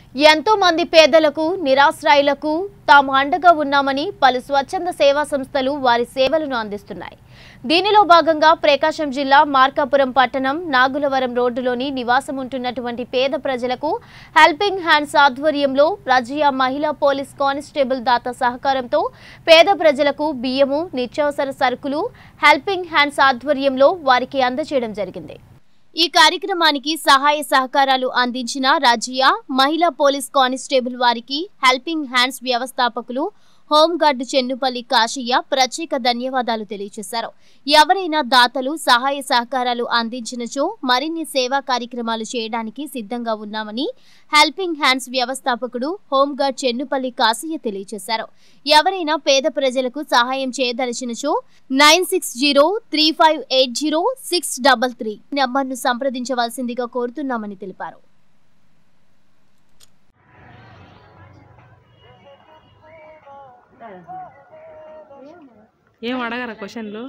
ఎంతో మంది పేదలకు నిరాశ్రాయులకు తాము అండగా ఉన్నామని పలు స్వచ్ఛంద సేవా సంస్థలు వారి సేవలను అందిస్తున్నాయి దీనిలో భాగంగా ప్రకాశం జిల్లా మార్కాపురం పట్టణం నాగులవరం రోడ్డులోని నివాసం ఉంటున్నటువంటి పేద ప్రజలకు హెల్పింగ్ హ్యాండ్స్ ఆధ్వర్యంలో రజియా మహిళా పోలీస్ కానిస్టేబుల్ దాత సహకారంతో పేద ప్రజలకు బియ్యము నిత్యావసర సరుకులు హెల్పింగ్ హ్యాండ్స్ ఆధ్వర్యంలో వారికి అందజేయడం జరిగింది ఈ కార్యక్రమానికి సహాయ సహకారాలు అందించిన రాజియా మహిళా పోలీస్ కానిస్టేబుల్ వారికి హెల్పింగ్ హ్యాండ్స్ వ్యవస్థాపకులు హోంగార్డు చెన్నుపల్లి కాశయ్య ప్రత్యేక ధన్యవాదాలు తెలియజేశారు ఎవరైనా దాతలు సహాయ సహకారాలు అందించినచో మరిన్ని సేవా కార్యక్రమాలు చేయడానికి సిద్ధంగా ఉన్నామని హెల్పింగ్ హ్యాండ్స్ వ్యవస్థాపకుడు హోంగార్డ్ చెన్నుపల్లి కాశయ్య తెలియజేశారు ఎవరైనా పేద ప్రజలకు సహాయం చేయదలిచినచో nine six zero three five eight zero six double three నంబర్ను సంప్రదించవలసిందిగా కోరుతున్నామని తెలిపారు ఏం అడగరా క్వశ్చన్లు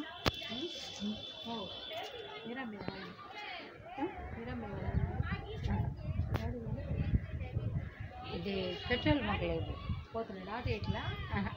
ఇది పెట్రోల్ మాకు లేదు పోతున్నాడు ఆటో ఇట్లా